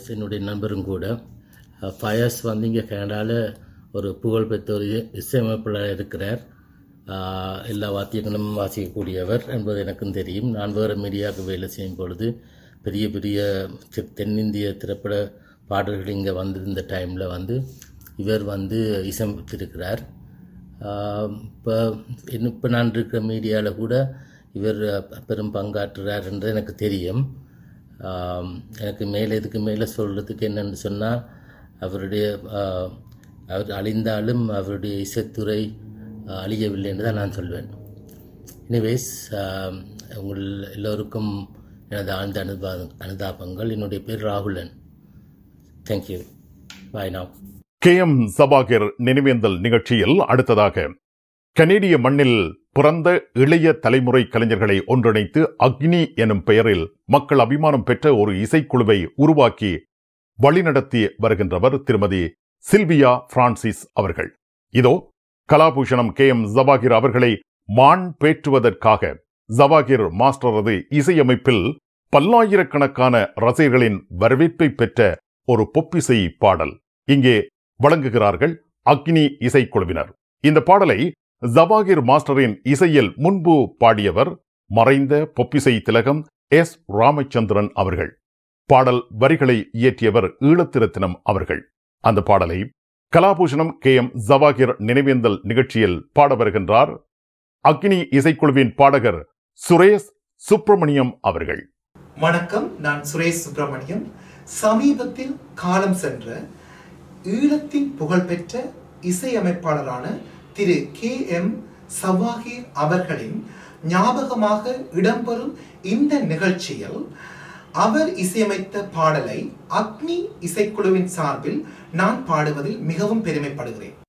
ஃபயஸ் என்னுடைய நண்பரும் கூட அஹ், ஃபயஸ் வந்து இங்கே கனடாவில் ஒரு புகழ்பெற்ற ஒரு இசையமைப்பாளர் இருக்கிறார் அஹ், எல்லா வாத்தியங்களும் வாசிக்கக்கூடியவர் என்பது எனக்கும் தெரியும் நான் வேறு மீடியாவுக்கு வேலை செய்யும் பொழுது பெரிய பெரிய தெ- தென்னிந்திய திரைப்பட பாடல்கள் இங்கே வந்திருந்த டைமில் வந்து இவர் வந்து இசையமைத்திருக்கிறார் இப்போ இப்போ நான் இருக்கிற மீடியாவில் கூட இவர் பெரும் பங்காற்றுறார் என்று எனக்கு தெரியும் ஆம், எனக்கு மேலே இதுக்கு மேலே சொல்கிறதுக்கு என்னென்னு சொன்னால் அவருடைய ஆ, அவர் அழிந்தாலும் அவருடைய இசைத்துறை ஆ, அழியவில்லை என்று தான் நான் சொல்வேன் எனிவேஸ் உங்கள் எல்லோருக்கும் எனது ஆழ்ந்த அனுபா அனுதாபங்கள் என்னுடைய பேர் Rahulan thank you bye now K M Sabakar நினைவேந்தல் நிகழ்ச்சியில் அடுத்ததாக கனேடிய மண்ணில் பிறந்த இளைய தலைமுறை கலைஞர்களை ஒன்றிணைத்து அக்னி எனும் பெயரில் மக்கள் அபிமானம் பெற்ற ஒரு இசைக்குழுவை உருவாக்கி வழிநடத்தி வருகின்றவர் திருமதி சில்வியா பிரான்சிஸ் அவர்கள் இதோ கலாபூஷணம் கே எம் ஜபாகிர் அவர்களை மான் பேற்றுவதற்காக ஜபாகிர் மாஸ்டரது இசையமைப்பில் பல்லாயிரக்கணக்கான ரசிகர்களின் வரவேற்பை பெற்ற ஒரு பொப்பிசை பாடல் இங்கே வழங்குகிறார்கள் அக்னி இசைக்குழுவினர் இந்த பாடலை ஜபாகிர் மாஸ்டரின் இசையில் முன்பு பாடியவர் மறைந்த பொப்பிசை திலகம் எஸ் ராமச்சந்திரன் அவர்கள் பாடல் வரிகளை இயற்றியவர் ஈழத்திரத்தினம் அவர்கள் அந்த பாடலை கலாபூஷணம் கே எம் ஜவாகிர் நினைவேந்தல் நிகழ்ச்சியில் பாட வருகின்றார் அக்னி இசைக்குழுவின் பாடகர் சுரேஷ் சுப்பிரமணியம் அவர்கள் வணக்கம் நான் சுரேஷ் சுப்பிரமணியம் சமீபத்தில் காலம் சென்ற ஈழத்தின் புகழ்பெற்ற இசையமைப்பாளரான திரு கே எம் சவாஹிர் அவர்களின் ஞாபகமாக இடம்பெறும் இந்த நிகழ்ச்சியில் அவர் இசையமைத்த பாடலை அக்னி இசைக்குழுவின் சார்பில் நான் பாடுவதில் மிகவும் பெருமைப்படுகிறேன்